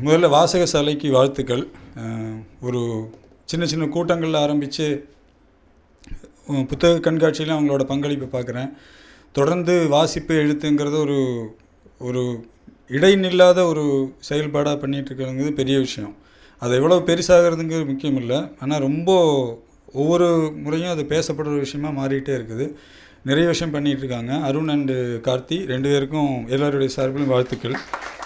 முதல்ல வாசக சாலைக்கு வாழ்த்துக்கள் அஹ், ஒரு சின்ன சின்ன கூட்டங்களில் ஆரம்பித்து புத்தக கண்காட்சியில் அவங்களோட பங்களிப்பை பார்க்குறேன் தொடர்ந்து வாசிப்பு எழுத்துங்கிறது ஒரு ஒரு இடைநில்லாத ஒரு செயல்பாடாக பண்ணிகிட்டு இருக்கிறதுங்கிறது பெரிய விஷயம் அது எவ்வளோ பெருசாகிறதுங்கிறது முக்கியம் இல்லை ஆனால் ரொம்ப ஒவ்வொரு முறையும் அது பேசப்படுற விஷயமா மாறிட்டே இருக்குது நிறைய விஷயம் பண்ணிகிட்டு இருக்காங்க அருண் அண்டு கார்த்தி ரெண்டு பேருக்கும் எல்லாருடைய சார்பிலும் வாழ்த்துக்கள்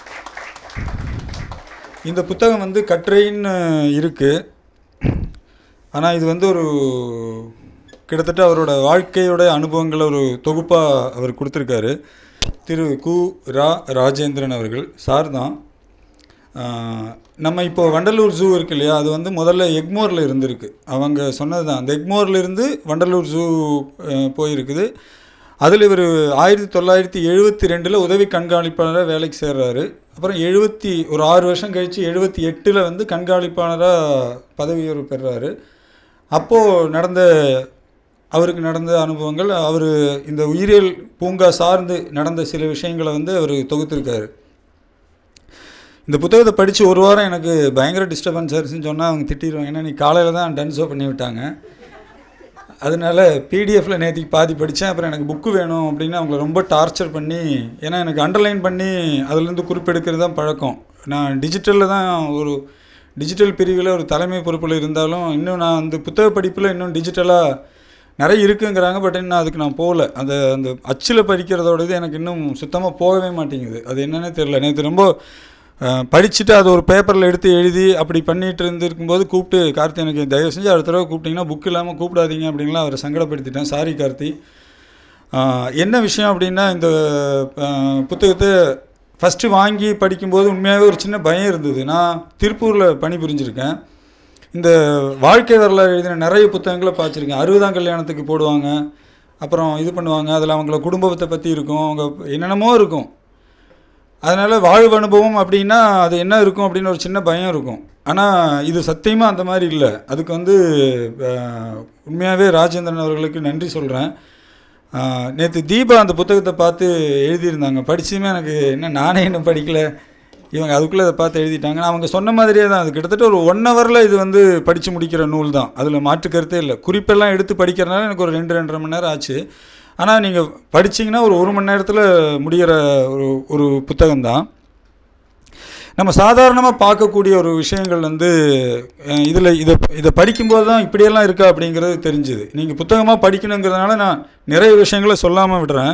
இந்த புத்தகம் வந்து கட்டுரைன்னு இருக்குது ஆனால் இது வந்து ஒரு கிட்டத்தட்ட அவரோட வாழ்க்கையோட அனுபவங்களை ஒரு தொகுப்பாக அவர் கொடுத்துருக்காரு திரு கு ரா ராஜேந்திரன் அவர்கள் சார் தான் ஆஹ், நம்ம இப்போ வண்டலூர் ஜூ இருக்கு இல்லையா அது வந்து முதல்ல எக்மோரில் இருந்திருக்கு அவங்க சொன்னது தான் அந்த எக்மோரில் இருந்து வண்டலூர் ஜூ அஹ், போயிருக்குது அதில் இவர் ஆயிரத்தி தொள்ளாயிரத்தி எழுபத்தி ரெண்டில் உதவி கண்காணிப்பாளராக வேலைக்கு சேர்றாரு அப்புறம் எழுபத்தி ஒரு ஆறு வருஷம் கழித்து எழுபத்தி எட்டில் வந்து கண்காணிப்பாளராக பதவி உயர்வு பெறுறாரு அப்போது நடந்த அவருக்கு நடந்த அனுபவங்கள் அவர் இந்த உயிரியல் பூங்கா சார்ந்து நடந்த சில விஷயங்களை வந்து அவர் தொகுத்திருக்காரு இந்த புத்தகத்தை படித்து ஒரு வாரம் எனக்கு பயங்கர டிஸ்டர்பன்ஸ் ஆயிருச்சுன்னு சொன்னால் அவங்க திட்டிடுவாங்க ஏன்னா நீ காலையில் தான் டன்ஸோ பண்ணி விட்டாங்க அதனால பிடிஎஃப்ல நேற்றுக்கு பாதி படித்தேன் அப்புறம் எனக்கு புக்கு வேணும் அப்படின்னு அவங்கள ரொம்ப டார்ச்சர் பண்ணி ஏன்னா எனக்கு அண்டர்லைன் பண்ணி அதுலேருந்து குறிப்பெடுக்கிறது தான் பழக்கம் நான் டிஜிட்டலில் தான் ஒரு டிஜிட்டல் பிரிவில் ஒரு தலைமை பொறுப்பில் இருந்தாலும் இன்னும் நான் அந்த புத்தக படிப்பில் இன்னும் டிஜிட்டலாக நிறைய இருக்குங்கிறாங்க பட் இன்னும் அதுக்கு நான் போகல அந்த அந்த அச்சில் படிக்கிறதோட இது எனக்கு இன்னும் சுத்தமாக போகவே மாட்டேங்குது அது என்னன்னே தெரில நேற்று ரொம்ப அஹ், படிச்சுட்டு அது ஒரு பேப்பரில் எடுத்து எழுதி அப்படி பண்ணிட்டு இருந்திருக்கும்போது கூப்பிட்டு கார்த்தி எனக்கு தயவு செஞ்சு அடுத்த தடவை கூப்பிட்டிங்கன்னா புக் இல்லாமல் கூப்பிடாதீங்க அப்படின்லாம் அவரை சங்கடப்படுத்திட்டேன் சாரி கார்த்தி ஆஹ், என்ன விஷயம் அப்படின்னா இந்த ஆஹ், புத்தகத்தை ஃபஸ்ட்டு வாங்கி படிக்கும்போது உண்மையாகவே ஒரு சின்ன பயம் இருந்தது நான் திருப்பூரில் பணிபுரிஞ்சிருக்கேன் இந்த வாழ்க்கை வரலாறு எழுதின நிறைய புத்தகங்களை பார்த்துருக்கேன் அறுபதாம் கல்யாணத்துக்கு போடுவாங்க அப்புறம் இது பண்ணுவாங்க அதில் அவங்கள குடும்பத்தை பற்றி இருக்கும் அவங்க என்னென்னமோ இருக்கும் அதனால் வாழ்வு அனுபவம் அப்படின்னா அது என்ன இருக்கும் அப்படின்னு ஒரு சின்ன பயம் இருக்கும் ஆனால் இது சத்தியமாக அந்த மாதிரி இல்லை அதுக்கு வந்து அஹ், உண்மையாகவே ராஜேந்திரன் அவர்களுக்கு நன்றி சொல்கிறேன் நேற்று தீபா அந்த புத்தகத்தை பார்த்து எழுதியிருந்தாங்க படிச்சுமே எனக்கு என்ன நானே இன்னும் படிக்கல இவங்க அதுக்குள்ளே அதை பார்த்து எழுதிட்டாங்க அவங்க சொன்ன மாதிரியே தான் அது கிட்டத்தட்ட ஒரு ஒன் ஹவரில் இது வந்து படித்து முடிக்கிற நூல் தான் அதில் மாற்று கருத்தே இல்லை குறிப்பெல்லாம் எடுத்து படிக்கிறனால எனக்கு ஒரு ரெண்டு ரெண்டரை மணி நேரம் ஆச்சு ஆனால் நீங்கள் படிச்சீங்கன்னா ஒரு ஒரு மணி நேரத்தில் முடிகிற ஒரு ஒரு புத்தகம்தான் நம்ம சாதாரணமாக பார்க்கக்கூடிய ஒரு விஷயங்கள் வந்து இதில் இதை இதை படிக்கும்போது தான் இப்படியெல்லாம் இருக்கா அப்படிங்கிறது தெரிஞ்சுது நீங்கள் புத்தகமாக படிக்கணுங்கிறதுனால நான் நிறைய விஷயங்களை சொல்லாமல் விடுறேன்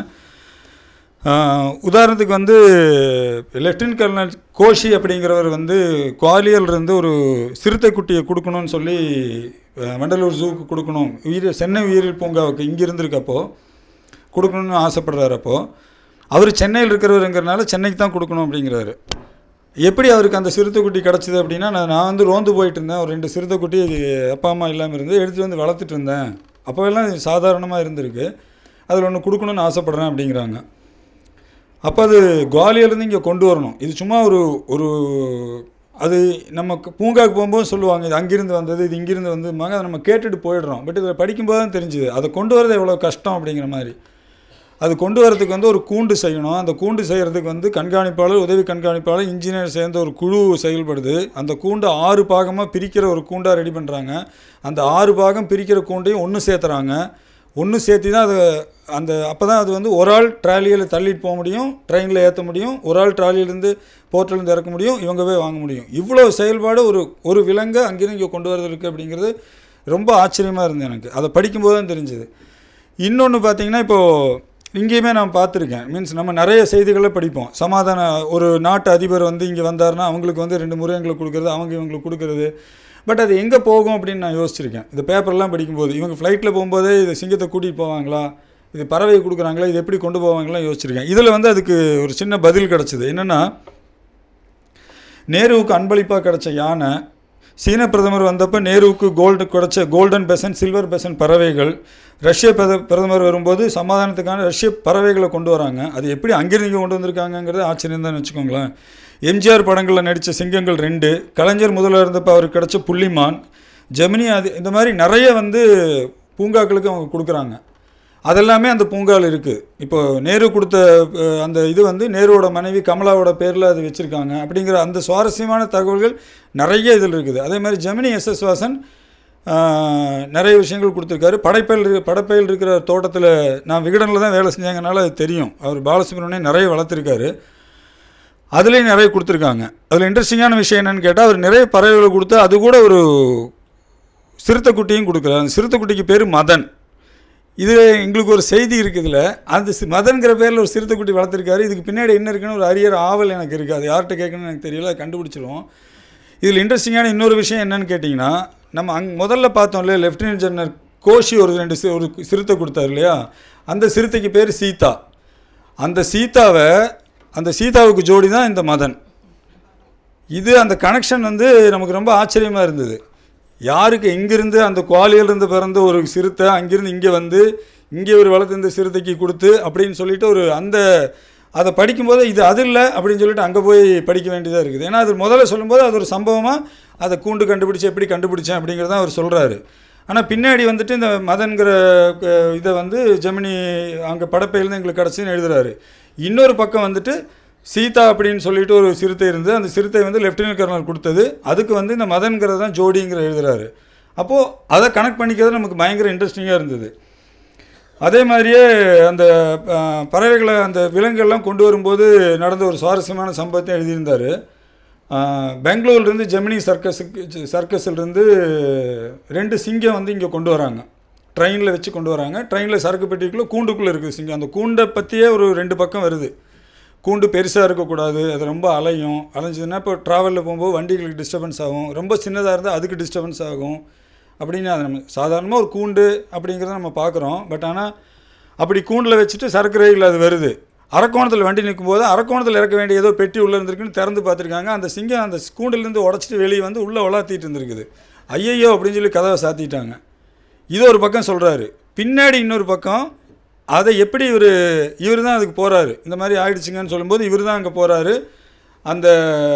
ஆஹ், உதாரணத்துக்கு வந்து லெப்டினன்ட் கர்னல் கோஷி அப்படிங்கிறவர் வந்து குவாலியர்ல இருந்து ஒரு சிறுத்தை குட்டியை கொடுக்கணும்னு சொல்லி அஹ், வண்டலூர் ஜூக்கு கொடுக்கணும் உயிர் சென்னை உயிரியல் பூங்காவுக்கு இங்கே இருந்திருக்கப்போ கொடுக்கணும்னு ஆசைப்படுறாரு அப்போ அவர் சென்னையில் இருக்கிறவருங்கிறனால சென்னைக்கு தான் கொடுக்கணும் அப்படிங்கிறாரு எப்படி அவருக்கு அந்த சிறுத்தைக்குட்டி கிடச்சிது அப்படின்னா நான் நான் வந்து ரோந்து போயிட்டு இருந்தேன் ஒரு ரெண்டு சிறுத்தைக்குட்டி அப்பா அம்மா இல்லாமல் இருந்து எடுத்துகிட்டு வந்து வளர்த்துட்டு இருந்தேன் அப்போவெல்லாம் இது சாதாரணமாக இருந்திருக்கு அதில் ஒன்று கொடுக்கணும்னு ஆசைப்பட்றேன் அப்படிங்கிறாங்க அப்போ அது குவாலியர்லேருந்து இங்கே கொண்டு வரணும் இது சும்மா ஒரு ஒரு அது நம்ம க- பூங்காவுக்கு போகும்போது சொல்லுவாங்க இது அங்கிருந்து வந்தது இது இங்கிருந்து வந்ததுமாங்க அதை நம்ம கேட்டுட்டு போயிடுறோம் பட் இதில் படிக்கும்போது தான் தெரிஞ்சுது அதை கொண்டு வரது எவ்வளோ கஷ்டம் அப்படிங்கிற மாதிரி அது கொண்டு வரதுக்கு வந்து ஒரு கூண்டு செய்யணும் அந்த கூண்டு செய்கிறதுக்கு வந்து கண்காணிப்பாளர் உதவி கண்காணிப்பாளர் இன்ஜினியர் சேர்ந்த ஒரு குழு செயல்படுது அந்த கூண்டு ஆறு பாகமாக பிரிக்கிற ஒரு கூண்டாக ரெடி பண்ணுறாங்க அந்த ஆறு பாகம் பிரிக்கிற கூண்டையும் ஒன்று சேர்த்துறாங்க ஒன்று சேர்த்து தான் அது அந்த அப்போ தான் அது வந்து ஒரு ஆள் ட்ராலியில் தள்ளிட்டு போக முடியும் ட்ரெயினில் ஏற்ற முடியும் ஒரு ஆள் ட்ராலியிலேருந்து போர்ட்டிலேருந்து இறக்க முடியும் இவங்க போய் வாங்க முடியும் இவ்வளோ செயல்பாடு ஒரு ஒரு விலங்கை அங்கேருந்து இங்கே கொண்டு வரதுக்கு அப்படிங்கிறது ரொம்ப ஆச்சரியமாக இருந்தது எனக்கு அதை படிக்கும்போது தான் தெரிஞ்சுது இன்னொன்று பார்த்தீங்கன்னா இப்போது இங்கேயுமே நான் பார்த்துருக்கேன் மீன்ஸ் நம்ம நிறைய செய்திகளை படிப்போம் சமாதான ஒரு நாட்டு அதிபர் வந்து இங்கே வந்தாருன்னா அவங்களுக்கு வந்து ரெண்டு முறைங்களுக்கு கொடுக்குறது அவங்க இவங்களுக்கு கொடுக்குறது பட் அது எங்கே போகும் அப்படின்னு நான் யோசிச்சிருக்கேன் இந்த பேப்பர்லாம் படிக்கும்போது இவங்க ஃப்ளைட்டில் போகும்போதே இது சிங்கத்தை கூட்டிகிட்டு போவாங்களா இது பறவையை கொடுக்குறாங்களா இது எப்படி கொண்டு போவாங்களாம் யோசிச்சிருக்கேன் இதில் வந்து அதுக்கு ஒரு சின்ன பதில் கிடச்சிது என்னென்னா நேருவுக்கு அன்பளிப்பாக கிடைச்ச யானை சீன பிரதமர் வந்தப்போ நேருவுக்கு கோல்டு கிடைச்ச கோல்டன் பெசன் சில்வர் பெசன் பறவைகள் ரஷ்ய பிரத பிரதமர் வரும்போது சமாதானத்துக்கான ரஷ்ய பறவைகளை கொண்டு வராங்க அது எப்படி அங்கிருந்து இங்கே கொண்டு வந்திருக்காங்கங்கிறது ஆச்சரியம் தான் வச்சுக்கோங்களேன் எம்ஜிஆர் படங்களில் நடித்த சிங்கங்கள் ரெண்டு கலைஞர் முதல்ல இருந்தப்போ அவருக்கு கிடைச்ச புள்ளிமான் ஜெமினி அது இந்த மாதிரி நிறைய வந்து பூங்காக்களுக்கு அவங்க கொடுக்குறாங்க அதெல்லாமே அந்த பூங்காவில் இருக்குது இப்போ நேரு கொடுத்த அஹ், அந்த இது வந்து நேருவோட மனைவி கமலாவோட பேரில் அது வச்சுருக்காங்க அப்படிங்கிற அந்த சுவாரஸ்யமான தகவல்கள் நிறைய இதில் இருக்குது அதே மாதிரி ஜெமினி எஸ் எஸ் வாசன் ஆஹ், நிறைய விஷயங்கள் கொடுத்துருக்காரு படைப்பையில் இரு படைப்பையில் இருக்கிற தோட்டத்தில் நான் விகடனில் தான் வேலை செஞ்சாங்கனால அது தெரியும் அவர் பாலசுப்ரமணியம் நிறைய வளர்த்துருக்காரு அதுலேயும் நிறைய கொடுத்துருக்காங்க அதில் இன்ட்ரெஸ்டிங்கான விஷயம் என்னன்னு கேட்டால் அவர் நிறைய பறவைகளை கொடுத்து அது கூட ஒரு சிறுத்தைக்குட்டியும் கொடுக்குறாரு அந்த சிறுத்தைக்குட்டிக்கு பேர் மதன் இது எங்களுக்கு ஒரு செய்தி இருக்குதுல அந்த சி- மதன்கிற பேரில் ஒரு சிறுத்தைக்குட்டி வளர்த்துருக்காரு இதுக்கு பின்னாடி என்ன இருக்குன்னு ஒரு அரியர் ஆவல் எனக்கு இருக்குது அது யார்கிட்ட கேட்கணும்னு எனக்கு தெரியல அதை கண்டுபிடிச்சிருவோம் இதில் இன்ட்ரெஸ்டிங்கான இன்னொரு விஷயம் என்னன்னு கேட்டிங்கன்னா நம்ம அங் முதல்ல பார்த்தோம் இல்லையா லெஃப்டினன்ட் ஜெனரல் கோஷி ஒரு ரெண்டு சி- ஒரு சிறுத்தை கொடுத்தாரு இல்லையா அந்த சிறுத்தைக்கு பேர் சீதா அந்த சீதாவை அந்த சீதாவுக்கு ஜோடி தான் இந்த மதன் இது அந்த கனெக்ஷன் வந்து நமக்கு ரொம்ப ஆச்சரியமாக இருந்தது யாருக்கு இங்கிருந்து அந்த குவாலியிலிருந்து பிறந்த ஒரு சிறுத்தை அங்கிருந்து இங்கே வந்து இங்கே ஒரு வளர்த்து இந்த சிறுத்தைக்கு கொடுத்து அப்படின்னு சொல்லிட்டு ஒரு அந்த அதை படிக்கும்போது இது அது இல்லை அப்படின்னு சொல்லிட்டு அங்கே போய் படிக்க வேண்டியதாக இருக்குது ஏன்னா அது முதல்ல சொல்லும்போது அது ஒரு சம்பவமாக அதை கூண்டு கண்டுபிடிச்சு எப்படி கண்டுபிடிச்சேன் அப்படிங்கிறத அவர் சொல்கிறாரு ஆனால் பின்னாடி வந்துட்டு இந்த மதன்கிற அஹ், இதை வந்து ஜெமினி அங்கே படப்பையிலேருந்து எங்களுக்கு கிடச்சின்னு எழுதுறாரு இன்னொரு பக்கம் வந்துட்டு சீதா அப்படின்னு சொல்லிட்டு ஒரு சிறுத்தை இருந்து அந்த சிறுத்தை வந்து லெஃப்டினன்ட் கர்னல் கொடுத்தது அதுக்கு வந்து இந்த மதன்கிறது தான் ஜோடிங்கிற எழுதுறாரு அப்போது அதை கனெக்ட் பண்ணிக்கிறது நமக்கு பயங்கர இன்ட்ரெஸ்டிங்காக இருந்தது அதே மாதிரியே அந்த அஹ், பறவைகளை அந்த விலங்குகள்லாம் கொண்டு வரும்போது நடந்த ஒரு சுவாரஸ்யமான சம்பவத்தை எழுதியிருந்தார் பெங்களூர்லேருந்து ஜெமினி சர்க்கஸுக்கு சர்க்கஸ்லேருந்து ரெண்டு சிங்கம் வந்து இங்கே கொண்டு வராங்க ட்ரெயினில் வச்சு கொண்டு வராங்க ட்ரெயினில் சரக்கு பெட்டிக்குள்ளே கூண்டுக்குள்ளே இருக்குது சிங்கம் அந்த கூண்டை பற்றியே ஒரு ரெண்டு பக்கம் வருது கூண்டு பெருசாக இருக்கக்கூடாது அது ரொம்ப அலையும் அலைஞ்சதுன்னா இப்போ ட்ராவலில் போகும்போது வண்டிகளுக்கு டிஸ்டர்பன்ஸ் ஆகும் ரொம்ப சின்னதாக இருந்தால் அதுக்கு டிஸ்டர்பன்ஸ் ஆகும் அப்படின்னு அது நம்ம சாதாரணமாக ஒரு கூண்டு அப்படிங்கிறத நம்ம பார்க்குறோம் பட் ஆனால் அப்படி கூண்டில் வச்சுட்டு சரக்கு ரயில் அது வருது அரக்கோணத்தில் வண்டி நிற்கும்போது அரக்கோணத்தில் இறக்க வேண்டிய ஏதோ பெட்டி உள்ளே இருந்திருக்குன்னு திறந்து பார்த்துருக்காங்க அந்த சிங்கம் அந்த கூண்டிலேருந்து உடச்சிட்டு வெளியே வந்து உள்ளே உலாத்திட்டு இருந்திருக்குது ஐயையோ அப்படின்னு சொல்லி கதவை சாத்திட்டாங்க இது ஒரு பக்கம் சொல்கிறாரு பின்னாடி இன்னொரு பக்கம் அதை எப்படி இவர் இவர் தான் அதுக்கு போகிறாரு இந்த மாதிரி ஆயிடுச்சுங்கன்னு சொல்லும்போது இவர் தான் அங்கே போகிறாரு அந்த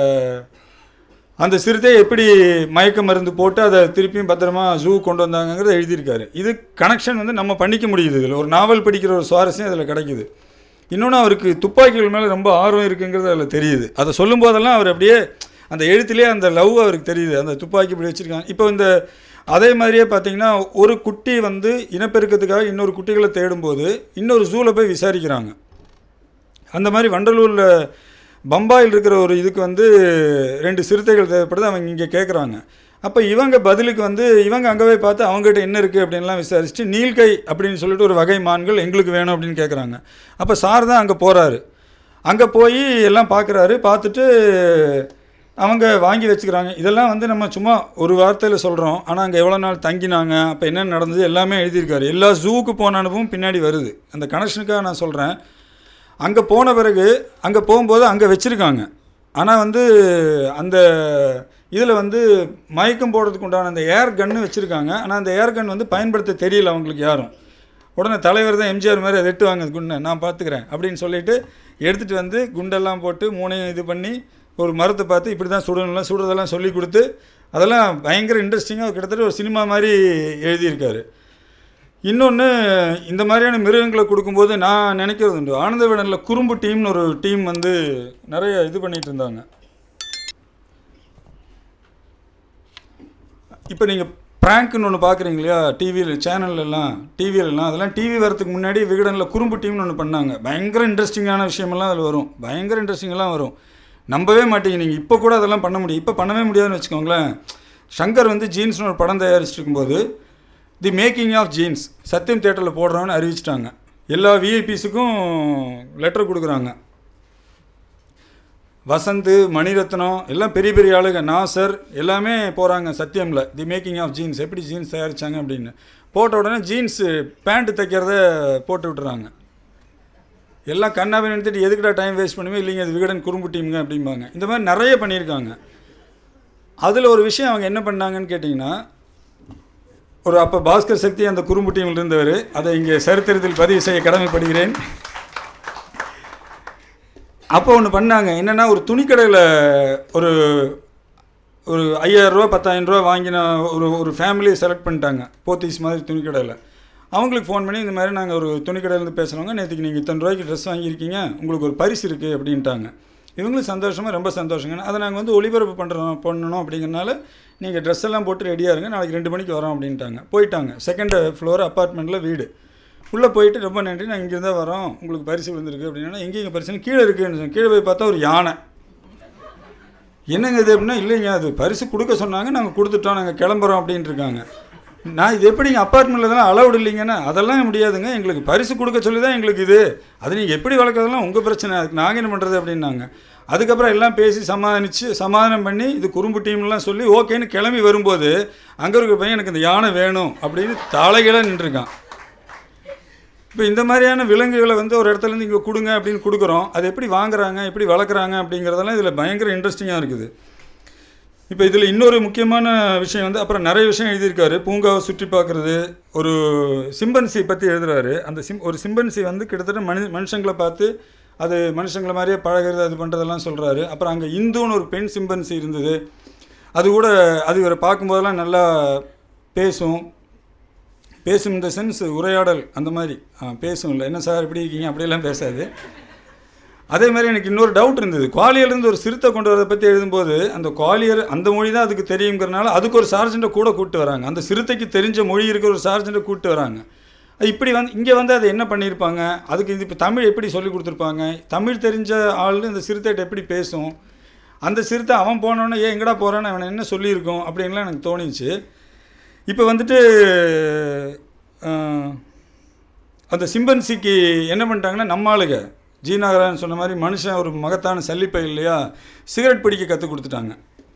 அந்த சிறுத்தையை எப்படி மயக்க மருந்து போட்டு அதை திருப்பியும் பத்திரமா ஜூ கொண்டு வந்தாங்கங்கிறத எழுதியிருக்காரு இது கனெக்ஷன் வந்து நம்ம பண்ணிக்க முடியுது இதில் ஒரு நாவல் படிக்கிற ஒரு சுவாரஸ்யம் இதில் கிடைக்குது இன்னொன்று அவருக்கு துப்பாக்கிகள் மேலே ரொம்ப ஆர்வம் இருக்குங்கிறது அதில் தெரியுது அதை சொல்லும் போதெல்லாம் அவர் அப்படியே அந்த எழுத்துலேயே அந்த லவ் அவருக்கு தெரியுது அந்த துப்பாக்கி இப்படி வச்சுருக்காங்க இப்போ இந்த அதே மாதிரியே பார்த்தீங்கன்னா ஒரு குட்டி வந்து இனப்பெருக்கத்துக்காக இன்னொரு குட்டிகளை தேடும்போது இன்னொரு ஜூவில் போய் விசாரிக்கிறாங்க அந்த மாதிரி வண்டலூரில் பம்பாயில் இருக்கிற ஒரு இதுக்கு வந்து ரெண்டு சிறுத்தைகள் தேவைப்படுது அவங்க இங்கே கேட்குறாங்க அப்போ இவங்க பதிலுக்கு வந்து இவங்க அங்கே போய் பார்த்து அவங்ககிட்ட என்ன இருக்குது அப்படின்லாம் விசாரிச்சுட்டு நீல்கை அப்படின்னு சொல்லிட்டு ஒரு வகை மான்கள் எங்களுக்கு வேணும் அப்படின்னு கேட்குறாங்க அப்போ சார் தான் அங்கே போகிறாரு அங்கே போய் எல்லாம் பார்க்குறாரு பார்த்துட்டு அவங்க வாங்கி வச்சுக்கிறாங்க இதெல்லாம் வந்து நம்ம சும்மா ஒரு வார்த்தையில் சொல்கிறோம் ஆனால் அங்கே எவ்வளோ நாள் தங்கினாங்க அப்போ என்ன நடந்தது எல்லாமே எழுதியிருக்காரு எல்லா ஜூவுக்கு போன அனுபவம் பின்னாடி வருது அந்த கனெக்ஷனுக்காக நான் சொல்கிறேன் அங்கே போன பிறகு அங்கே போகும்போது அங்கே வச்சுருக்காங்க ஆனால் வந்து அந்த இதில் வந்து மயக்கம் போடுறதுக்கு உண்டான அந்த ஏர் கன்னு வச்சுருக்காங்க ஆனால் அந்த ஏர் கன் வந்து பயன்படுத்த தெரியல அவங்களுக்கு யாரும் உடனே தலைவர் தான் எம்ஜிஆர் மாதிரி அதை எட்டு வாங்க குண்டை நான் பார்த்துக்கிறேன் அப்படின்னு சொல்லிட்டு எடுத்துகிட்டு வந்து குண்டெல்லாம் போட்டு மூணையும் இது பண்ணி ஒரு மரத்தை பார்த்து இப்படி தான் சுடணும்லாம் சுடுறதெல்லாம் சொல்லி கொடுத்து அதெல்லாம் பயங்கர இன்ட்ரெஸ்டிங்காக கிட்டத்தட்ட ஒரு சினிமா மாதிரி எழுதியிருக்காரு இன்னொன்று இந்த மாதிரியான மிருகங்களை கொடுக்கும்போது நான் நினைக்கிறது உண்டு ஆனந்த விடனில் குறும்பு டீம்னு ஒரு டீம் வந்து நிறைய இது பண்ணிட்டு இருந்தாங்க இப்போ நீங்கள் ப்ராங்க்னு ஒன்று பார்க்குறீங்க இல்லையா டிவியில் சேனல்லலாம் டிவியிலலாம் அதெல்லாம் டிவி வரதுக்கு முன்னாடி விகடனில் குறும்பு டீம்னு ஒன்று பண்ணாங்க பயங்கர இன்ட்ரெஸ்டிங்கான விஷயமெல்லாம் அதில் வரும் பயங்கர இன்ட்ரெஸ்டிங்கெல்லாம் வரும் நம்பவே மாட்டீங்க நீங்கள் இப்போ கூட அதெல்லாம் பண்ண முடியும் இப்போ பண்ணவே முடியாதுன்னு வச்சுக்கோங்களேன் சங்கர் வந்து ஜீன்ஸ்னு ஒரு படம் தயாரிச்சுட்டு இருக்கும்போது தி மேக்கிங் ஆஃப் ஜீன்ஸ் சத்தியம் தேட்டரில் போடுறோன்னு அறிவிச்சிட்டாங்க எல்லா விஐபிஸுக்கும் லெட்டர் கொடுக்குறாங்க வசந்த் மணிரத்னம் எல்லாம் பெரிய பெரிய ஆளுங்க நாசர் எல்லாமே போகிறாங்க சத்தியமில் தி மேக்கிங் ஆஃப் ஜீன்ஸ் எப்படி ஜீன்ஸ் தயாரிச்சாங்க அப்படின்னு போட்ட உடனே ஜீன்ஸு பேண்ட் தைக்கிறத போட்டு விட்டுறாங்க எல்லாம் கண்ணாவே நிறுத்திட்டு எதுக்குடா டைம் வேஸ்ட் பண்ணுவேன் இல்லைங்க அது விகடன் குறும்பு டீமுங்க அப்படிம்பாங்க இந்த மாதிரி நிறைய பண்ணியிருக்காங்க அதில் ஒரு விஷயம் அவங்க என்ன பண்ணாங்கன்னு கேட்டிங்கன்னா ஒரு அப்போ பாஸ்கர் சக்தி அந்த குறும்பு டீமில் இருந்தவர் அதை இங்கே சரித்திரத்தில் பதிவு செய்ய கடமைப்படுகிறேன் அப்போ ஒன்று பண்ணாங்க என்னென்னா ஒரு துணிக்கடையில் ஒரு ஒரு ஐயாயிரரூவா பத்தாயிரம் ரூபா வாங்கின ஒரு ஒரு ஃபேமிலியை செலக்ட் பண்ணிட்டாங்க போத்தீஸ் மாதிரி துணிக்கடையில் அவங்களுக்கு ஃபோன் பண்ணி இந்த மாதிரி நாங்கள் ஒரு துணிக்கடையிலேருந்து பேசுகிறவங்க நேற்றுக்கு நீங்கள் இத்தனை ரூபாய்க்கு ட்ரெஸ் வாங்கியிருக்கீங்க உங்களுக்கு ஒரு பரிசு இருக்குது அப்படின்ட்டாங்க இவங்களும் சந்தோஷமாக ரொம்ப சந்தோஷங்க அதை நாங்கள் வந்து ஒளிபரப்பு பண்ணுறோம் பண்ணணும் அப்படிங்கிறனால நீங்கள் ட்ரெஸ் எல்லாம் போட்டு ரெடியாக இருங்க நாளைக்கு ரெண்டு மணிக்கு வரோம் அப்படின்ட்டாங்க போயிட்டாங்க செகண்ட் ஃப்ளோர் அப்பார்ட்மெண்ட்டில் வீடு உள்ளே போயிட்டு ரொம்ப நன்றி நாங்கள் இங்கேருந்தா வரோம் உங்களுக்கு பரிசு விழுந்திருக்கு அப்படின்னா எங்கேங்க பரிசுன்னு கீழே இருக்குன்னு சொன்னாங்க. கீழே போய் பார்த்தா ஒரு யானை என்னங்க இது அப்படின்னா இல்லைங்க அது பரிசு கொடுக்க சொன்னாங்க நாங்கள் கொடுத்துட்டோம் நாங்கள் கிளம்புறோம் அப்படின்ட்டு இருக்காங்க நான் இது எப்படிங்க அப்பார்ட்மெண்ட்டில் தான் அலௌடு இல்லைங்கன்னா அதெல்லாம் முடியாதுங்க எங்களுக்கு பரிசு கொடுக்க சொல்லி தான் எங்களுக்கு இது அது நீங்கள் எப்படி வளர்க்குறதெல்லாம் உங்கள் பிரச்சனை அதுக்கு நாங்கள் என்ன பண்ணுறது அப்படின்னாங்க அதுக்கப்புறம் எல்லாம் பேசி சமாதானிச்சு சமாதானம் பண்ணி இது குறும்பு டீம்லாம் சொல்லி ஓகேன்னு கிளம்பி வரும்போது அங்கே இருக்க பையன் எனக்கு இந்த யானை வேணும் அப்படின்னு தலைகீழாக நின்றுருக்கான் இப்போ இந்த மாதிரியான விலங்குகளை வந்து ஒரு இடத்துல இருந்து இங்கே கொடுங்க அப்படின்னு கொடுக்குறோம் அது எப்படி வாங்குறாங்க எப்படி வளர்க்குறாங்க அப்படிங்கிறதெல்லாம் இதில் பயங்கர இன்ட்ரெஸ்டிங்காக இருக்குது இப்போ இதில் இன்னொரு முக்கியமான விஷயம் வந்து அப்புறம் நிறைய விஷயம் எழுதியிருக்காரு பூங்காவை சுற்றி பார்க்குறது ஒரு சிம்பன்சி பற்றி எழுதுறாரு அந்த சிம் ஒரு சிம்பன்சி வந்து கிட்டத்தட்ட மனு மனுஷங்களை பார்த்து அது மனுஷங்களை மாதிரியே பழகிறது அது பண்ணுறதெல்லாம் சொல்கிறாரு அப்புறம் அங்கே இந்துன்னு ஒரு பெண் சிம்பன்சி இருந்தது அது கூட அது இவரை பார்க்கும்போதெல்லாம் நல்லா பேசும் பேசும் இந்த சென்ஸ் உரையாடல் அந்த மாதிரி ஆ, பேசும் இல்லை என்ன சார் எப்படி இருக்கீங்க அப்படியெல்லாம் பேசாது அதே மாதிரி எனக்கு இன்னொரு டவுட் இருந்தது குவாலியர்லேருந்து ஒரு சிறுத்தை கொண்டு வரதை பற்றி எழுதும்போது அந்த குவாலியர் அந்த மொழி தான் அதுக்கு தெரியுங்கிறனால அதுக்கு ஒரு சார்ஜெண்ட்டை கூட கூப்பிட்டு வராங்க அந்த சிறுத்தைக்கு தெரிஞ்ச மொழி இருக்கிற ஒரு சார்ஜெண்ட்டை கூப்பிட்டு வராங்க அது இப்படி வந்து இங்கே வந்து அதை என்ன பண்ணியிருப்பாங்க அதுக்கு இது இப்போ தமிழ் எப்படி சொல்லி கொடுத்துருப்பாங்க தமிழ் தெரிஞ்ச ஆள் இந்த சிறுத்தைகிட்ட எப்படி பேசும் அந்த சிறுத்தை அவன் போனோன்னே ஏன் எங்கடா போகிறான்னு அவனை என்ன சொல்லியிருக்கோம் அப்படின்லாம் எனக்கு தோணிச்சு இப்போ வந்துட்டு அஹ், அந்த சிம்பன்சிக்கு என்ன பண்ணிட்டாங்கன்னா நம்ம ஆளுங்க ஜி நாகராஜன் சொன்ன மாதிரி மனுஷன் ஒரு மகத்தான சல்லிப்பை இல்லையா சிகரெட் பிடிக்க கற்றுக் கொடுத்துட்டாங்க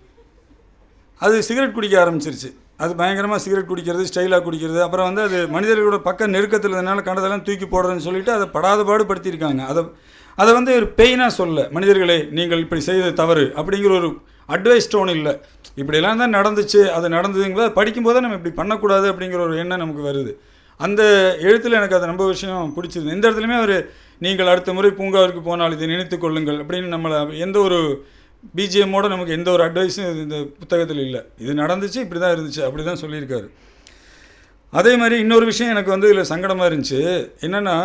அது சிகரெட் குடிக்க ஆரம்பிச்சிருச்சு அது பயங்கரமாக சிகரெட் குடிக்கிறது ஸ்டைலாக குடிக்கிறது அப்புறம் வந்து அது மனிதர்களோட பக்க நெருக்கத்தில் இருந்தனால கண்டதெல்லாம் தூக்கி போடுறதுன்னு சொல்லிட்டு அதை படாத பாடு படுத்தியிருக்காங்க அதை அதை வந்து ஒரு பெயினாக சொல்ல மனிதர்களே நீங்கள் இப்படி செய்தது தவறு அப்படிங்கிற ஒரு அட்வைஸ் டோன் இல்லை இப்படியெல்லாம் தான் நடந்துச்சு அது நடந்ததுங்களா படிக்கும்போது தான் நம்ம இப்படி பண்ணக்கூடாது அப்படிங்கிற ஒரு எண்ணம் நமக்கு வருது அந்த எழுத்தில் எனக்கு அது ரொம்ப விஷயம் பிடிச்சிருது எந்த இடத்துலையுமே அவர் நீங்கள் அடுத்த முறை பூங்காவிற்கு போனால் இதை நினைத்துக் கொள்ளுங்கள் அப்படின்னு நம்மளை எந்த ஒரு பிஜிஎம்மோட நமக்கு எந்த ஒரு அட்வைஸும் இந்த புத்தகத்தில் இல்லை இது நடந்துச்சு இப்படி தான் இருந்துச்சு அப்படி தான் சொல்லியிருக்காரு அதே மாதிரி இன்னொரு விஷயம் எனக்கு வந்து இதில் சங்கடமாக இருந்துச்சு என்னென்னா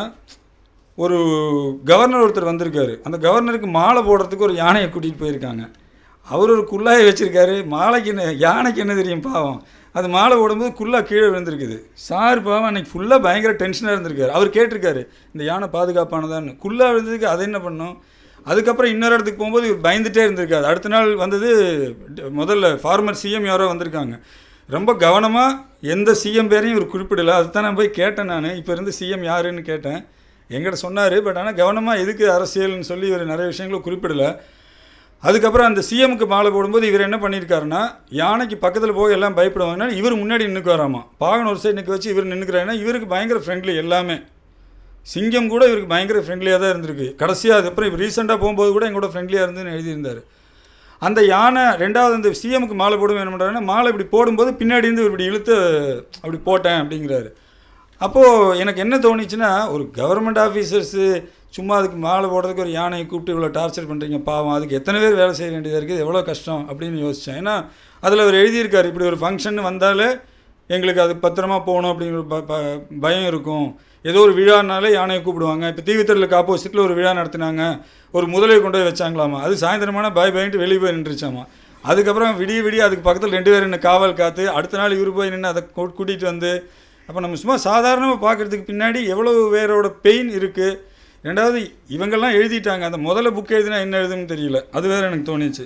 ஒரு கவர்னர் ஒருத்தர் வந்திருக்காரு அந்த கவர்னருக்கு மாலை போடுறதுக்கு ஒரு யானையை கூட்டிகிட்டு போயிருக்காங்க அவர் ஒரு குல்லாயை வச்சுருக்காரு மாலைக்கு என்ன யானைக்கு என்ன தெரியும் பாவம் அது மாலை போடும்போது குல்லா கீழே விழுந்திருக்குது சார் பாவம் அன்னைக்கு ஃபுல்லாக பயங்கர டென்ஷனாக இருந்திருக்காரு அவர் கேட்டிருக்காரு இந்த யானை பாதுகாப்பானதான்னு குல்லா விழுந்ததுக்கு அதை என்ன பண்ணும் அதுக்கப்புறம் இன்னொரு இடத்துக்கு போகும்போது இவர் பயந்துட்டே இருந்திருக்காரு அடுத்த நாள் வந்தது ட- முதல்ல ஃபார்மர் சிஎம் யாரோ வந்திருக்காங்க ரொம்ப கவனமாக எந்த சிஎம் பேரையும் இவர் குறிப்பிடலை அதுதான் நான் போய் கேட்டேன் நான் இப்போ இருந்து சிஎம் யாருன்னு கேட்டேன் எங்கிட்ட சொன்னார் பட் ஆனால் கவனமாக எதுக்கு அரசியல்னு சொல்லி இவர் நிறைய விஷயங்களை குறிப்பிடலை அதுக்கப்புறம் அந்த சிஎம்க்கு மாலை போடும்போது இவர் என்ன பண்ணியிருக்காருன்னா யானைக்கு பக்கத்தில் போக எல்லாம் பயப்படுவாங்கன்னா இவர் முன்னாடி நின்றுக்குவாராமா பாகன் ஒரு சைடு நிற்க வச்சு இவர் நின்றுக்கிறாருன்னா இவருக்கு பயங்கர ஃப்ரெண்ட்லி எல்லாமே சிங்கம் கூட இவருக்கு பயங்கர ஃப்ரெண்ட்லியாக தான் இருந்திருக்கு கடைசியாக அதுக்கப்புறம் இவர் ரீசெண்டாக போகும்போது கூட எங்களோட ஃப்ரெண்ட்லியாக இருந்துன்னு எழுதியிருந்தார் அந்த யானை ரெண்டாவது அந்த சிஎம்க்கு மாலை போடும் என்ன பண்ணுறாருன்னா மாலை இப்படி போடும்போது பின்னாடி இருந்து இவர் இப்படி இழுத்து அப்படி போட்டேன் அப்படிங்கிறாரு அப்போது எனக்கு என்ன தோணுச்சுன்னா ஒரு கவர்மெண்ட் ஆஃபீஸர்ஸு சும்மா அதுக்கு மாலை போடுறதுக்கு ஒரு யானையை கூப்பிட்டு இவ்வளோ டார்ச்சர் பண்ணுறீங்க பாவம் அதுக்கு எத்தனை பேர் வேலை செய்ய வேண்டியதாக இருக்குது எவ்வளோ கஷ்டம் அப்படின்னு யோசித்தேன் ஏன்னா அதில் அவர் எழுதியிருக்காரு இப்படி ஒரு ஃபங்க்ஷன் வந்தாலே எங்களுக்கு அது பத்திரமா போகணும் அப்படிங்கிற ப ப- பயம் இருக்கும் ஏதோ ஒரு விழானாலே யானையை கூப்பிடுவாங்க இப்போ தீவித்தலுக்கு ஆப்போசிட்டில் ஒரு விழா நடத்தினாங்க ஒரு முதலையை கொண்டு போய் வச்சாங்களாமா அது சாயந்தரமான பாய் பாயின்ட்டு வெளியே போய் நின்றுச்சாமா அதுக்கப்புறம் விடிய விடிய அதுக்கு பக்கத்தில் ரெண்டு பேர் நின்று காவல் காத்து அடுத்த நாள் இவர் போய் நின்று அதை கூ- கூட்டிகிட்டு வந்து அப்போ நம்ம சும்மா சாதாரணமாக பார்க்குறதுக்கு பின்னாடி எவ்வளோ பேரோட பெயின் இருக்குது ரெண்டாவது இவங்கெல்லாம் எழுதிட்டாங்க அந்த முதல்ல புக் எழுதினா என்ன எழுதுன்னு தெரியல அது வேறு எனக்கு தோணுச்சு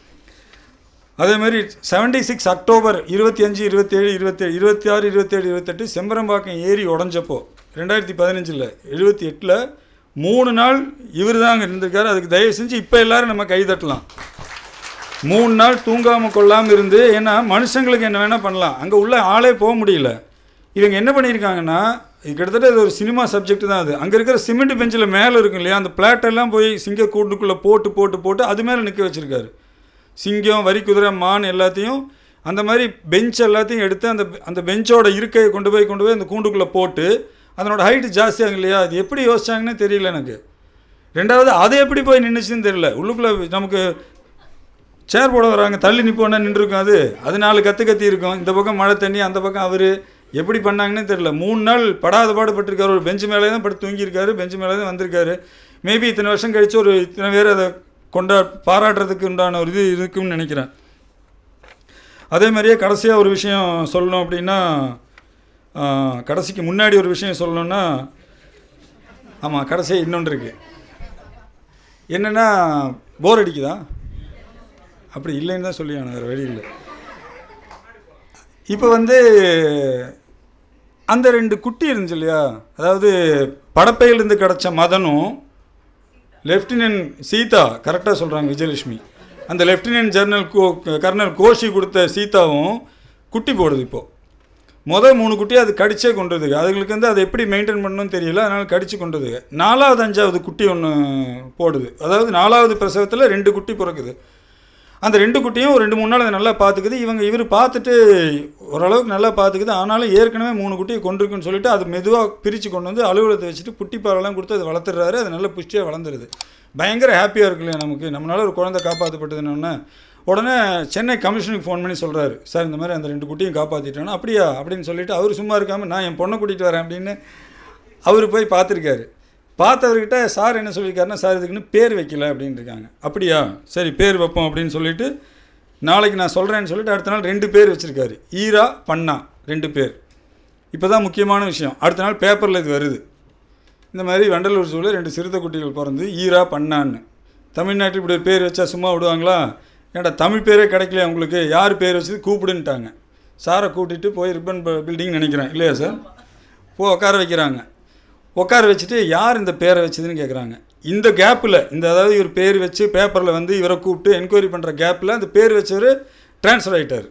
அதே மாதிரி செவன்டி சிக்ஸ் அக்டோபர் இருபத்தி அஞ்சு இருபத்தேழு இருபத்தேழு இருபத்தி ஆறு இருபத்தேழு இருபத்தெட்டு செம்பரம்பாக்கம் ஏரி உடஞ்சப்போ ரெண்டாயிரத்தி பதினஞ்சில் எழுபத்தி எட்டில் மூணு நாள் இவர் தான் அங்கே இருந்திருக்காரு அதுக்கு தயவு செஞ்சு இப்போ எல்லாரும் நம்ம கை தட்டலாம் மூணு நாள் தூங்காமல் கொள்ளாமல் இருந்து ஏன்னா மனுஷங்களுக்கு என்ன வேணால் பண்ணலாம் அங்கே உள்ள ஆளே போக முடியல இவங்க என்ன பண்ணியிருக்காங்கன்னா இது கிட்டத்தட்ட இது ஒரு சினிமா சப்ஜெக்ட் தான் அது அங்கே இருக்கிற சிமெண்ட் பெஞ்சில் மேலே இருக்கும் இல்லையா அந்த பிளாட் எல்லாம் போய் சிங்க கூண்டுக்குள்ளே போட்டு போட்டு போட்டு அது மேலே நிற்க வச்சுருக்காரு சிங்கம் வரி குதிரை மான் எல்லாத்தையும் அந்த மாதிரி பெஞ்ச் எல்லாத்தையும் எடுத்து அந்த அந்த பெஞ்சோட இருக்கையை கொண்டு போய் கொண்டு போய் அந்த கூண்டுக்குள்ளே போட்டு அதனோட ஹைட் ஜாஸ்தியாகும் இல்லையா அது எப்படி யோசிச்சாங்கன்னு தெரியல எனக்கு ரெண்டாவது அது எப்படி போய் நின்றுச்சுன்னு தெரியல உள்ளுக்குள்ளே நமக்கு சேர் போட வராங்க தள்ளி நிப்போன்னா நின்றுருக்கும் அது அது நாலு கற்று கத்தி இருக்கும் இந்த பக்கம் மழை தண்ணி அந்த பக்கம் அவர் எப்படி பண்ணாங்கன்னே தெரியல மூணு நாள் படாத பாடுபட்டிருக்காரு ஒரு பெஞ்சு மேலே தான் படுத்து தூங்கியிருக்காரு பெஞ்சு மேலே தான் வந்திருக்காரு மேபி இத்தனை வருஷம் கழிச்சு ஒரு இத்தனை பேர் அதை கொண்டா பாராட்டுறதுக்கு உண்டான ஒரு இது இருக்குன்னு நினைக்கிறேன் அதே மாதிரியே கடைசியாக ஒரு விஷயம் சொல்லணும் அப்படின்னா ஆ, கடைசிக்கு முன்னாடி ஒரு விஷயம் சொல்லணும்னா ஆமாம் கடைசியாக இன்னொன்று இருக்குது என்னென்னா போர் அடிக்குதா அப்படி இல்லைன்னு தான் சொல்லி வேறு வழி இல்லை இப்போ வந்து அந்த ரெண்டு குட்டி இருந்துச்சு இல்லையா அதாவது படப்பையிலிருந்து கிடச்ச மதனும் லெஃப்டினன்ட் சீதா கரெக்டாக சொல்கிறாங்க விஜயலட்சுமி அந்த லெஃப்டினன்ட் ஜெர்னல் கோ கர்னல் கோஷி கொடுத்த சீதாவும் குட்டி போடுது இப்போது மொதல் மூணு குட்டி அது கடிச்சே கொண்டுதுங்க அதுங்களுக்கு வந்து அதை எப்படி மெயின்டைன் பண்ணணும்னு தெரியல அதனால் கடிச்சு கொண்டுதுங்க நாலாவது அஞ்சாவது குட்டி ஒன்று போடுது அதாவது நாலாவது பிரசவத்தில் ரெண்டு குட்டி பிறக்குது அந்த ரெண்டு குட்டியும் ஒரு ரெண்டு மூணு நாள் அதை நல்லா பார்த்துக்குது இவங்க இவர் பார்த்துட்டு ஓரளவுக்கு நல்லா பார்த்துக்குது ஆனாலும் ஏற்கனவே மூணு குட்டியை கொண்டிருக்குன்னு சொல்லிட்டு அது மெதுவாக பிரித்து கொண்டு வந்து அலுவலகத்தை வச்சுட்டு புட்டி பாலெல்லாம் கொடுத்து அதை வளர்த்துறாரு அது நல்ல புஷ்டியாக வளர்ந்துருது பயங்கர ஹாப்பியாக இருக்கு இல்லையா நமக்கு நம்மளால ஒரு குழந்தை காப்பாற்றப்பட்டதுன்னு உடனே சென்னை கமிஷனுக்கு ஃபோன் பண்ணி சொல்கிறாரு சார் இந்த மாதிரி அந்த ரெண்டு குட்டியும் காப்பாற்றிட்டோன்னா அப்படியா அப்படின்னு சொல்லிட்டு அவர் சும்மா இருக்காமல் நான் என் பொண்ணை கூட்டிகிட்டு வரேன் அப்படின்னு அவர் போய் பார்த்துருக்காரு பார்த்தவர்கிட்ட சார் என்ன சொல்லியிருக்காருன்னா சார் இதுக்குன்னு பேர் வைக்கல அப்படின்னு இருக்காங்க அப்படியா சரி பேர் வைப்போம் அப்படின்னு சொல்லிட்டு நாளைக்கு நான் சொல்கிறேன்னு சொல்லிட்டு அடுத்த நாள் ரெண்டு பேர் வச்சுருக்காரு ஈரா பண்ணா ரெண்டு பேர் இப்போ தான் முக்கியமான விஷயம் அடுத்த நாள் பேப்பரில் இது வருது இந்த மாதிரி வண்டலூர் ஜூவில் ரெண்டு சிறுத்தை குட்டிகள் பிறந்து ஈரா பண்ணான்னு தமிழ்நாட்டில் இப்படி ஒரு பேர் வச்சா சும்மா விடுவாங்களா ஏன்டா தமிழ் பேரே கிடைக்கலையா உங்களுக்கு யார் பேர் வச்சது கூப்பிடுன்ட்டாங்க சாரை கூட்டிகிட்டு போய் ரிப்பன் பில்டிங் நினைக்கிறேன் இல்லையா சார் போ உட்கார வைக்கிறாங்க உட்கார வச்சுட்டு யார் இந்த பேரை வச்சதுன்னு கேட்குறாங்க இந்த கேப்பில் இந்த அதாவது இவர் பேர் வச்சு பேப்பரில் வந்து இவரை கூப்பிட்டு என்கொயரி பண்ணுற கேப்பில் அந்த பேர் வச்சவர் ட்ரான்ஸ்ஃபர் ஆகிட்டார்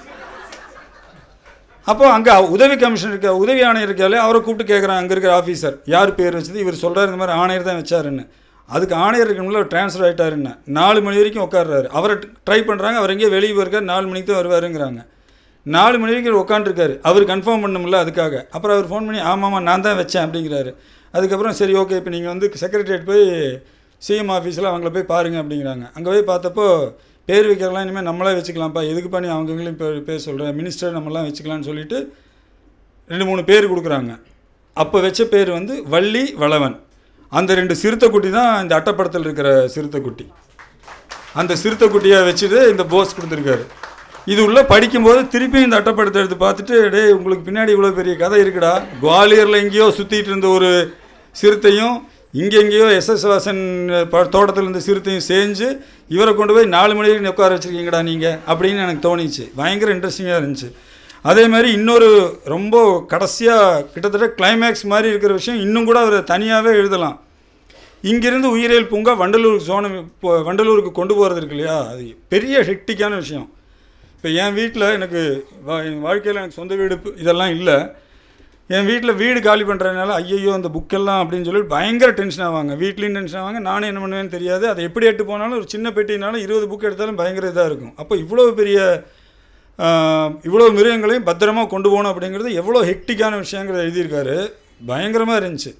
அப்போ அங்கே உதவி கமிஷனர் இருக்க உதவி ஆணையர் இருக்காலே அவரை கூப்பிட்டு கேட்குறாங்க அங்கே இருக்கிற ஆஃபீஸர் யார் பேர் வச்சது இவர் சொல்கிறார் இந்த மாதிரி ஆணையர் தான் வச்சாருன்னு அதுக்கு ஆணையர் இருக்கணும்ல ட்ரான்ஸ்ஃபர் ஆகிட்டாருன்னு நாலு மணி வரைக்கும் உட்கார்றாரு அவரை ட்ரை பண்ணுறாங்க அவர் எங்கேயோ வெளியே போயிருக்காரு நாலு மணிக்கு தான் வருவாருங்கிறாங்க நாலு மணி வரைக்கும் உட்காந்துருக்காரு அவர் கன்ஃபார்ம் பண்ணணும்ல அதுக்காக அப்புறம் அவர் ஃபோன் பண்ணி ஆமாம்மா நான் தான் வச்சேன் அப்படிங்கிறாரு அதுக்கப்புறம் சரி ஓகே இப்போ நீங்கள் வந்து செக்ரட்டரியேட் போய் சிஎம் ஆஃபீஸில் அவங்கள போய் பாருங்க அப்படிங்கிறாங்க அங்கே போய் பார்த்தப்போ பேர் வைக்கிறலாம் இனிமேல் நம்மளே வச்சுக்கலாம்ப்பா எதுக்கு பண்ணி அவங்களையும் பேர் பேர் சொல்கிறேன் மினிஸ்டர் நம்மலாம் வச்சுக்கலாம்னு சொல்லிட்டு ரெண்டு மூணு பேர் கொடுக்குறாங்க அப்போ வச்ச பேர் வந்து வள்ளி வளவன் அந்த ரெண்டு சிறுத்தைக்குட்டி தான் இந்த அட்டப்படத்தில் இருக்கிற சிறுத்தைக்குட்டி அந்த சிறுத்தைக்குட்டியை வச்சுட்டு இந்த போஸ் கொடுத்துருக்காரு இது உள்ள படிக்கும்போது திருப்பி இந்த அட்டப்படத்தை எடுத்து பார்த்துட்டு டேய் உங்களுக்கு பின்னாடி இவ்வளோ பெரிய கதை இருக்குடா குவாலியரில் எங்கேயோ சுற்றிட்டு இருந்த ஒரு சிறுத்தையும் இங்கே எங்கேயோ எஸ்எஸ் வாசன் ப- தோட்டத்தில் இருந்த சிறுத்தையும் சேர்ந்து இவரை கொண்டு போய் நாலு மணி வரைக்கும் உட்கார வச்சுருக்கீங்கடா நீங்கள் அப்படின்னு எனக்கு தோணிச்சு பயங்கர இன்ட்ரெஸ்டிங்காக இருந்துச்சு அதே மாதிரி இன்னொரு ரொம்ப கடைசியாக கிட்டத்தட்ட கிளைமேக்ஸ் மாதிரி இருக்கிற விஷயம் இன்னும் கூட அவர் தனியாகவே எழுதலாம் இங்கிருந்து உயிரியல் பூங்கா வண்டலூர் சோன இப்போ வண்டலூருக்கு கொண்டு போகிறது இருக்கு இல்லையா அது பெரிய ஹெக்டிக்கான விஷயம் இப்போ என் வீட்டில் எனக்கு வா என் வாழ்க்கையில் எனக்கு சொந்த வீடு பு- இதெல்லாம் இல்லை என் வீட்டில் வீடு காலி பண்ணுறதுனால ஐயையோ அந்த புக்கெல்லாம் அப்படின்னு சொல்லி பயங்கர டென்ஷன் ஆவாங்க வீட்லேயும் டென்ஷன் ஆவாங்க நானும் என்ன பண்ணுவேன்னு தெரியாது அதை எப்படி எட்டு போனாலும் ஒரு சின்ன பெட்டினாலும் இருபது புக் எடுத்தாலும் பயங்கர இதாக இருக்கும் அப்போ இவ்வளோ பெரிய ஆஹ், இவ்வளோ மிருகங்களையும் பத்திரமா கொண்டு போகணும் அப்படிங்கிறது எவ்வளோ ஹெக்டிக்கான விஷயங்கிறத எழுதியிருக்காரு பயங்கரமாக இருந்துச்சு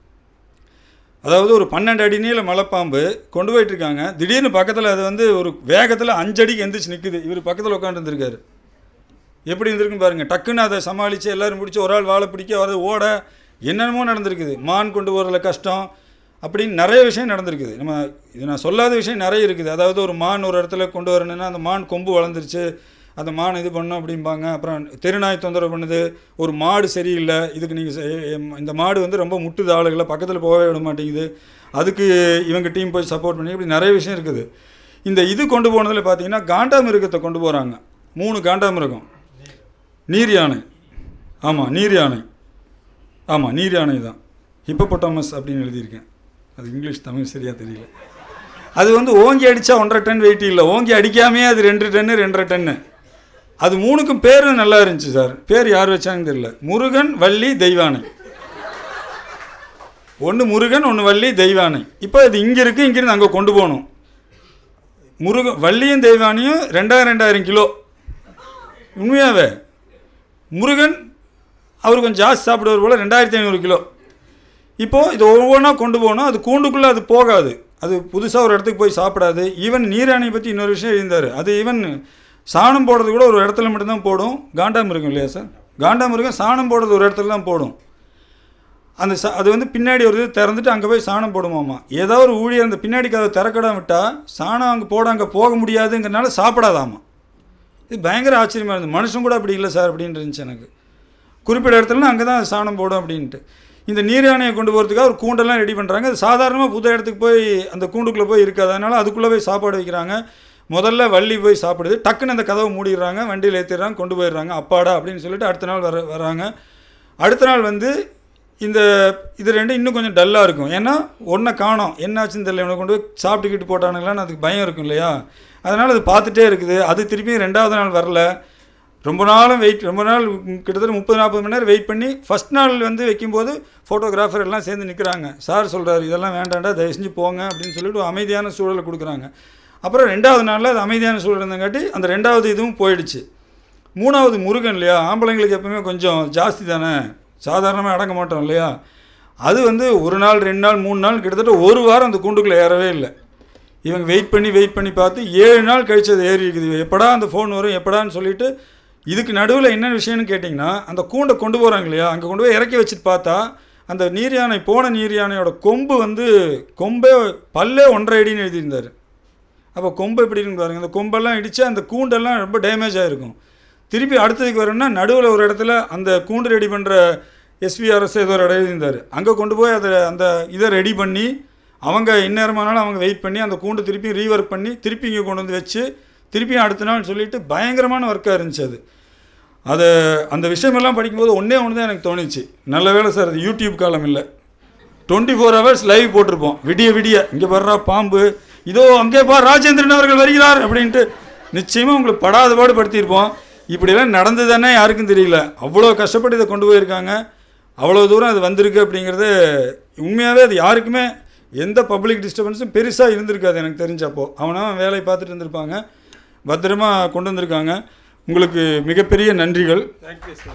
அதாவது ஒரு பன்னெண்டு அடி நீள மலைப்பாம்பு கொண்டு போயிட்டு இருக்காங்க திடீர்னு பக்கத்தில் அது வந்து ஒரு வேகத்தில் அஞ்சு அடிக்கு எந்திரிச்சு நிற்குது இவர் பக்கத்தில் உட்காந்துருந்துருக்காரு எப்படி இருந்திருக்குன்னு பாருங்க டக்குன்னு அதை சமாளித்து எல்லாரும் பிடிச்சி ஒரு ஆள் வாழை பிடிக்க வரது ஓட என்னென்னமோ நடந்திருக்குது மான் கொண்டு போகிறதுல கஷ்டம் அப்படின்னு நிறைய விஷயம் நடந்திருக்குது நம்ம இது நான் சொல்லாத விஷயம் நிறைய இருக்குது அதாவது ஒரு மான் ஒரு இடத்துல கொண்டு வரணும்னா அந்த மான் கொம்பு வளர்ந்துருச்சு அந்த மான் இது பண்ணும் அப்படிம்பாங்க அப்புறம் தெருநாய் தொந்தரவு பண்ணுது ஒரு மாடு சரியில்லை இதுக்கு நீங்கள் இந்த மாடு வந்து ரொம்ப முட்டுது ஆளுகளை பக்கத்தில் போகவே விட மாட்டேங்குது அதுக்கு இவங்க டீம் போய் சப்போர்ட் பண்ணி இப்படி நிறைய விஷயம் இருக்குது இந்த இது கொண்டு போனதில் பார்த்தீங்கன்னா காண்டாமிருகத்தை கொண்டு போகிறாங்க மூணு காண்டாமிருகம் நீர் யானை ஆமாம் நீர் யானை ஆமாம் நீர் யானை தான் ஹிப்போபொட்டாமஸ் அப்படின்னு எழுதியிருக்கேன் அது இங்கிலீஷ் தமிழ் சரியாக தெரியல அது வந்து ஓங்கி அடித்தா ஒன்றரை டன் வெயிட் இல்லை ஓங்கி அடிக்காமே அது ரெண்டு டன்னு ரெண்டரை டன்னு அது மூணுக்கும் பேரும் நல்லா இருந்துச்சு சார் பேர் யார் வச்சாங்கன்னு தெரியல முருகன் வள்ளி தெய்வானை ஒன்று முருகன் ஒன்று வள்ளி தெய்வானை இப்போ இது இங்கே இருக்குது இங்கிருந்து அங்கே கொண்டு போகணும் முருகன் வள்ளியும் தெய்வானையும் ரெண்டாயிரம் ரெண்டாயிரம் கிலோ உண்மையாவே முருகன் அவர் கொஞ்சம் ஜாஸ்தி சாப்பிடுவார் போல் ரெண்டாயிரத்தி ஐநூறு கிலோ இப்போது இது ஒவ்வொன்றா கொண்டு போகணும் அது கூண்டுக்குள்ளே அது போகாது அது புதுசாக ஒரு இடத்துக்கு போய் சாப்பிடாது ஈவன் நீராணியை பற்றி இன்னொரு விஷயம் இருந்தார் அது ஈவன் சாணம் போடுறது கூட ஒரு இடத்துல மட்டும்தான் போடும் காண்டாமிருகம் இல்லையா சார் காண்டாமிருகம் சாணம் போடுறது ஒரு இடத்துல தான் போடும் அந்த சா அது வந்து பின்னாடி ஒரு இது திறந்துட்டு அங்கே போய் சாணம் போடுமாமா ஏதோ ஒரு ஊழியர் அந்த பின்னாடி கதவை திறக்கடாம விட்டால் சாணம் அங்கே போட அங்கே போக முடியாதுங்கிறனால சாப்பிடாதாமா இது பயங்கர ஆச்சரியமாக இருந்தது மனுஷன் கூட அப்படி இல்லை சார் அப்படின்னு இருந்துச்சு எனக்கு குறிப்பிட்ட இடத்துலனா அங்கே தான் சாணம் போடும் அப்படின்ட்டு இந்த நீர் யானையை கொண்டு போகிறதுக்காக ஒரு கூண்டெல்லாம் ரெடி பண்ணுறாங்க அது சாதாரணமாக புது இடத்துக்கு போய் அந்த கூண்டுக்குள்ளே போய் இருக்காது அதனால் அதுக்குள்ளே போய் சாப்பாடு வைக்கிறாங்க முதல்ல வள்ளி போய் சாப்பிடுது டக்குன்னு அந்த கதவை மூடிடுறாங்க வண்டியில் ஏற்றிடுறாங்க கொண்டு போயிடுறாங்க அப்பாடா அப்படின்னு சொல்லிட்டு அடுத்த நாள் வர வராங்க அடுத்த நாள் வந்து இந்த இது ரெண்டும் இன்னும் கொஞ்சம் டல்லாக இருக்கும் ஏன்னா ஒன்றை காணோம் என்னாச்சுன்னு தெரியல இவனை கொண்டு போய் சாப்பிட்டுக்கிட்டு போட்டானுங்களான்னு அதுக்கு பயம் இருக்கும் இல்லையா அதனால் அது பார்த்துட்டே இருக்குது அது திருப்பியும் ரெண்டாவது நாள் வரல ரொம்ப நாளும் வெயிட் ரொம்ப நாள் ம், கிட்டத்தட்ட முப்பது நாற்பது மணி நேரம் வெயிட் பண்ணி ஃபஸ்ட் நாள் வந்து வைக்கும்போது ஃபோட்டோகிராஃபர் எல்லாம் சேர்ந்து நிற்கிறாங்க சார் சொல்கிறாரு இதெல்லாம் வேண்டாம்டா தயவு செஞ்சு போங்க அப்படின்னு சொல்லிட்டு ஒரு அமைதியான சூழலை கொடுக்குறாங்க அப்புறம் ரெண்டாவது நாளில் அது அமைதியான சூழல் இருந்தங்காட்டி அந்த ரெண்டாவது இதுவும் போயிடுச்சு மூணாவது முருகன் இல்லையா ஆம்பளைங்களுக்கு எப்பவுமே கொஞ்சம் ஜாஸ்தி தானே சாதாரணமாக அடங்க மாட்டோம் இல்லையா அது வந்து ஒரு நாள் ரெண்டு நாள் மூணு நாள் கிட்டத்தட்ட ஒரு வாரம் அந்த கூண்டுக்குள்ளே ஏறவே இல்லை இவங்க வெயிட் பண்ணி வெயிட் பண்ணி பார்த்து ஏழு நாள் கழிச்சு அது ஏறி இருக்குது எப்படா அந்த ஃபோன் வரும் எப்படான்னு சொல்லிட்டு இதுக்கு நடுவில் என்ன விஷயம்னு கேட்டிங்கன்னா அந்த கூண்டை கொண்டு போகிறாங்க இல்லையா அங்கே கொண்டு போய் இறக்கி வச்சுட்டு பார்த்தா அந்த நீர் யானை போன நீர் யானையோட கொம்பு வந்து கொம்பே பல்லே ஒன்றரை அடின்னு எழுதியிருந்தார் அப்போ கொம்பு எப்படி இருக்குன்னு பாருங்க அந்த கொம்பெல்லாம் இடித்து அந்த கூண்டெல்லாம் ரொம்ப டேமேஜ் ஆகிருக்கும் திருப்பி அடுத்ததுக்கு வரணும்னா நடுவில் ஒரு இடத்துல அந்த கூண்டு ரெடி பண்ணுற எஸ்விஆர்எஸ் ஏதோ ஒரு இடம் இருந்தார் அங்கே கொண்டு போய் அதை அந்த இதை ரெடி பண்ணி அவங்க இந்நேரமானாலும் அவங்க வெயிட் பண்ணி அந்த கூண்டு திருப்பி ரீவர்க் பண்ணி திருப்பி இங்கே கொண்டு வந்து வச்சு திருப்பியும் அடுத்த நாள் சொல்லிட்டு பயங்கரமான ஒர்க்காக இருந்துச்சு அது அதை அந்த விஷயமெல்லாம் படிக்கும்போது ஒன்றே ஒன்று தான் எனக்கு தோணுச்சு நல்ல வேளை சார் அது யூடியூப் காலம் இல்லை டுவெண்ட்டி ஃபோர் ஹவர்ஸ் லைவ் போட்டிருப்போம் விடிய விடிய இங்கே வர்றா பாம்பு இதோ அங்கே பா ராஜேந்திரன் அவர்கள் வருகிறார் அப்படின்ட்டு நிச்சயமாக உங்களுக்கு படாத பாடு படுத்தியிருப்போம் இப்படிலாம் நடந்து தானே யாருக்கும் தெரியல அவ்வளோ கஷ்டப்பட்டு இதை கொண்டு போயிருக்காங்க அவ்வளோ தூரம் அது வந்திருக்கு அப்படிங்கிறது உண்மையாகவே அது யாருக்குமே எந்த பப்ளிக் டிஸ்டர்பன்ஸும் பெருசாக இருந்திருக்காது எனக்கு தெரிஞ்சப்போ அவனா வேலையை பார்த்துட்டு இருந்திருப்பாங்க பத்திரமா கொண்டு வந்திருக்காங்க உங்களுக்கு மிகப்பெரிய நன்றிகள் தேங்க்யூ சார்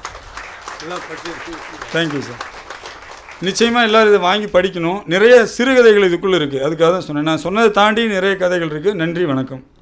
எல்லாம் படிச்சு தேங்க்யூ சார் நிச்சயமாக எல்லோரும் இதை வாங்கி படிக்கணும் நிறைய சிறுகதைகள் இதுக்குள்ளே இருக்குது அதுக்காக தான் சொன்னேன் நான் சொன்னதை தாண்டி நிறைய கதைகள் இருக்குது நன்றி வணக்கம்